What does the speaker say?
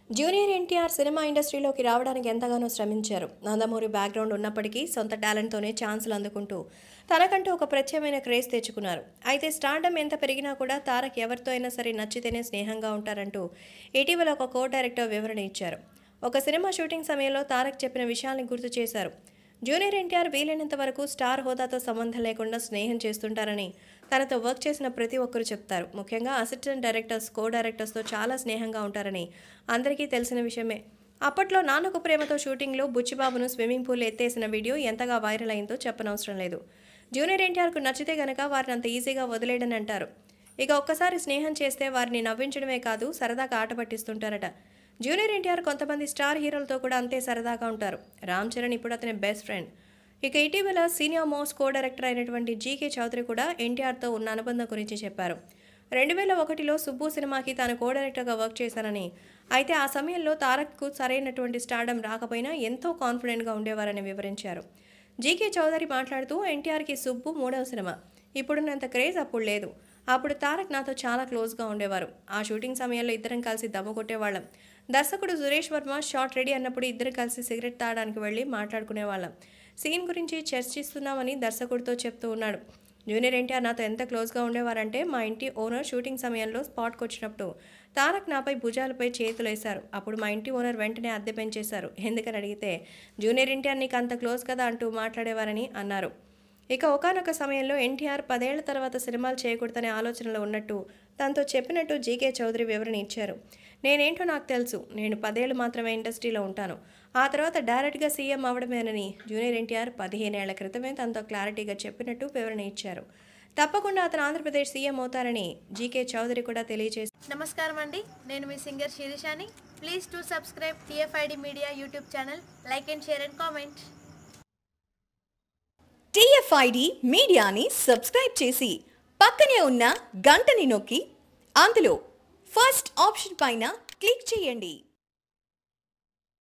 junior NTR cinema ఇండస్ట్రీలోకి రావడానికి ఎంతగానో శ్రమించారు నందమూరి బ్యాక్గ్రౌండ్ ఉన్నప్పటికీ సొంత టాలెంట్తోనే ఛాన్సులు అందుకుంటూ తనకంటూ ఒక ప్రత్యేకమైన క్రేజ్ తెచ్చుకున్నారు అయితే స్టార్డమ్ ఎంత పెరిగినా కూడా తారక్ ఎవరితో అయినా సరే నచ్చితేనే స్నేహంగా ఉంటారంటూ ఇటీవల ఒక కో డైరెక్టర్ వివరణ ఇచ్చారు ఒక సినిమా షూటింగ్ సమయంలో తారక్ చెప్పిన విషయాల్ని గుర్తు చేశారు జూనియర్ ఎన్టీఆర్ వీలైనంత వరకు స్టార్ హోదాతో సంబంధం లేకుండా స్నేహం చేస్తుంటారని తనతో వర్క్ చేసిన ప్రతి ఒక్కరూ చెప్తారు ముఖ్యంగా అసిస్టెంట్ డైరెక్టర్స్ కో డైరెక్టర్స్తో చాలా స్నేహంగా ఉంటారని అందరికీ తెలిసిన విషయమే అప్పట్లో నాన్నకు ప్రేమతో షూటింగ్లో బుచ్చిబాబును స్విమ్మింగ్ పూల్ ఎత్తేసిన వీడియో ఎంతగా వైరల్ అయిందో చెప్పనవసరం లేదు జూనియర్ ఎన్టీఆర్కు నచ్చితే గనక వారిని అంత ఈజీగా వదిలేయడని అంటారు ఇక ఒక్కసారి స్నేహం చేస్తే వారిని నవ్వించడమే కాదు సరదాగా ఆట పట్టిస్తుంటారట జూనియర్ ఎన్టీఆర్ కొంతమంది స్టార్ హీరోలతో కూడా అంతే సరదాగా ఉంటారు రామ్ చరణ్ ఇప్పుడు అతని బెస్ట్ ఫ్రెండ్ ఇక ఇటీవల సీనియర్ మోస్ట్ కో డైరెక్టర్ అయినటువంటి జీకే చౌదరి కూడా ఎన్టీఆర్తో ఉన్న అనుబంధం గురించి చెప్పారు రెండు వేల ఒకటిలో సుబ్బు సినిమాకి తాను కో డైరెక్టర్గా వర్క్ చేశానని అయితే ఆ సమయంలో తారక్కు సరైనటువంటి స్టార్డమ్ రాకపోయినా ఎంతో కాన్ఫిడెంట్గా ఉండేవారని వివరించారు జీకే చౌదరి మాట్లాడుతూ ఎన్టీఆర్కి సుబ్బు మూడవ సినిమా ఇప్పుడున్నంత క్రేజ్ అప్పుడు లేదు అప్పుడు తారక్ నాతో చాలా క్లోజ్గా ఉండేవారు ఆ షూటింగ్ సమయంలో ఇద్దరం కలిసి దమ్ము కొట్టేవాళ్ళం దర్శకుడు సురేష్ వర్మ షాట్ రెడీ అన్నప్పుడు ఇద్దరు కలిసి సిగరెట్ తాగడానికి వెళ్ళి మాట్లాడుకునేవాళ్ళం సీన్ గురించి చర్చిస్తున్నామని దర్శకుడితో చెప్తూ ఉన్నాడు జూనియర్ ఎన్టీఆర్ నాతో ఎంత క్లోజ్గా ఉండేవారంటే మా ఇంటి ఓనర్ షూటింగ్ సమయంలో స్పాట్కి వచ్చినప్పుడు తారక్ నాపై భుజాలపై చేతులు వేశారు అప్పుడు మా ఇంటి ఓనర్ వెంటనే అద్దె పెంచేశారు ఎందుకని అడిగితే జూనియర్ ఎన్టీఆర్ నీకు అంత క్లోజ్ కదా అంటూ మాట్లాడేవారని అన్నారు ఇక ఒకానొక సమయంలో ఎన్టీఆర్ పదేళ్ల తర్వాత సినిమాలు చేయకూడదనే ఆలోచనలో ఉన్నట్టు తనతో చెప్పినట్టు జీకే చౌదరి వివరణ ఇచ్చారు నేనేంటో నాకు తెలుసు నేను పదేళ్ళు మాత్రమే ఇండస్ట్రీలో ఉంటాను ఆ తర్వాత డైరెక్ట్గా సీఎం అవడమేనని జూనియర్ ఎన్టీఆర్ పదిహేనేళ్ల క్రితమే తనతో క్లారిటీగా చెప్పినట్టు వివరణ ఇచ్చారు తప్పకుండా అతను ఆంధ్రప్రదేశ్ సీఎం అవుతారని జీకే చౌదరి కూడా తెలియజేశారు నమస్కారం అండి నేను మీ సింగర్ శిరీషాని please to subscribe TFID media YouTube channel like and share and comment TFID మీడియాని సబ్స్క్రైబ్ చేసి పక్కనే ఉన్న గంటని నొక్కి అందులో ఫస్ట్ ఆప్షన్ పైన క్లిక్ చేయండి